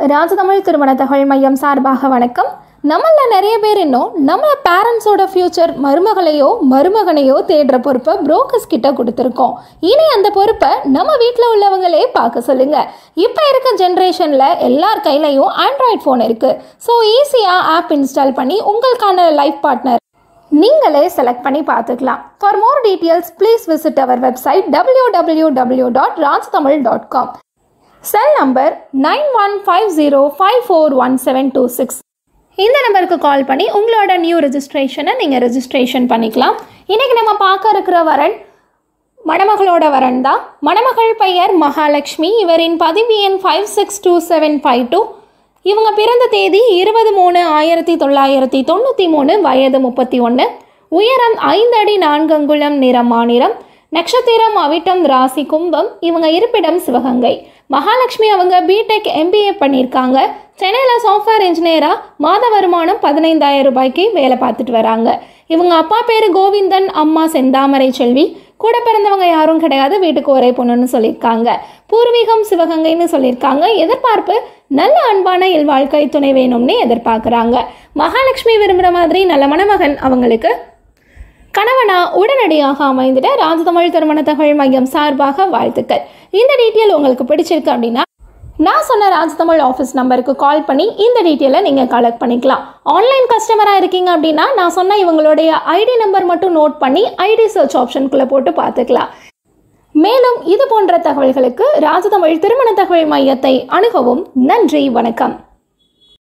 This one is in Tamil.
ராஜதமிழ் திருமண தகவல் மையம் சார்பாக வணக்கம் நம்மள நிறைய பேர் இன்னும் நம்ம பேரண்ட்ஸோட ஃப்யூச்சர் மருமகளையோ மருமகனையோ தேடுற பொறுப்பை புரோக்கர்ஸ் கிட்ட கொடுத்துருக்கோம் இனி அந்த பொறுப்பை நம்ம வீட்டில் உள்ளவங்களே பார்க்க சொல்லுங்க இப்போ இருக்க ஜென்ரேஷனில் எல்லார் கையிலையும் ஆண்ட்ராய்ட் ஃபோன் இருக்கு ஸோ ஈஸியாக ஆப் இன்ஸ்டால் பண்ணி உங்களுக்கான லைஃப் பார்ட்னர் நீங்களே செலக்ட் பண்ணி பார்த்துக்கலாம் for more details please visit our website W W W dot Rajtamil dot com cell number nine one five zero five four one seven two six இந்த நம்பருக்கு கால் பண்ணி உங்களோட நியூ ரெஜிஸ்ட்ரேஷனை நீங்கள் ரெஜிஸ்ட்ரேஷன் பண்ணிக்கலாம் இன்றைக்கி நம்ம பார்க்க இருக்கிற வரன் மணமகளோட வரன் தான் மணமகள் பெயர் மகாலட்சுமி இவரின் பதிவு எண் five six two seven five two இவங்க பிறந்த தேதி இருபது மூணு ஆயிரத்தி தொள்ளாயிரத்தி தொண்ணூற்றி மூணு வயது முப்பத்தி ஒன்று உயரம் ஐந்து அடி நான்கு அங்குலம் நிறம் மாநிறம் நட்சத்திரம் அவிட்டம் ராசி கும்பம் இவங்க இருப்பிடம் சிவகங்கை மகாலட்சுமி அவங்க பிடெக் எம்பிஏ பண்ணியிருக்காங்க சென்னையில் சாஃப்ட்வேர் இன்ஜினியராக மாத வருமானம் பதினைந்தாயிரம் ரூபாய்க்கு வேலை பார்த்துட்டு வராங்க இவங்க அப்பா பேர் கோவிந்தன் அம்மா செந்தாமரை செல்வி கூட பிறந்தவங்க யாரும் கிடையாது வீட்டுக்கு ஒரே பொண்ணுன்னு சொல்லியிருக்காங்க பூர்வீகம் சிவகங்கைன்னு சொல்லியிருக்காங்க எதிர்பார்ப்பு நல்ல அன்பான இல்வாழ்க்கை துணை வேணும்னு எதிர்பார்க்குறாங்க மகாலட்சுமி விரும்புகிற மாதிரி நல்ல மணமகன் அவங்களுக்கு கணவனா உடனடியாக அமைந்துட்ட ராஜதமிழ் திருமண தகவல் மையம் சார்பாக வாழ்த்துக்கள் இந்த டீட்டெயில் உங்களுக்கு பிடிச்சிருக்கு அப்படின்னா நான் சொன்ன ராஜதமிழ் ஆஃபீஸ் நம்பருக்கு கால் பண்ணி இந்த டீட்டெயிலை நீங்கள் கலெக்ட் பண்ணிக்கலாம் ஆன்லைன் கஸ்டமராக இருக்கீங்க அப்படின்னா நான் சொன்ன இவங்களுடைய ஐடி நம்பர் மட்டும் நோட் பண்ணி ஐடி சர்ச் ஆப்ஷனுக்குள்ளே போட்டு பார்த்துக்கலாம் மேலும் இது போன்ற தகவல்களுக்கு ராஜதமிழ் திருமண தகவல் மையத்தை அணுகவும் நன்றி வணக்கம்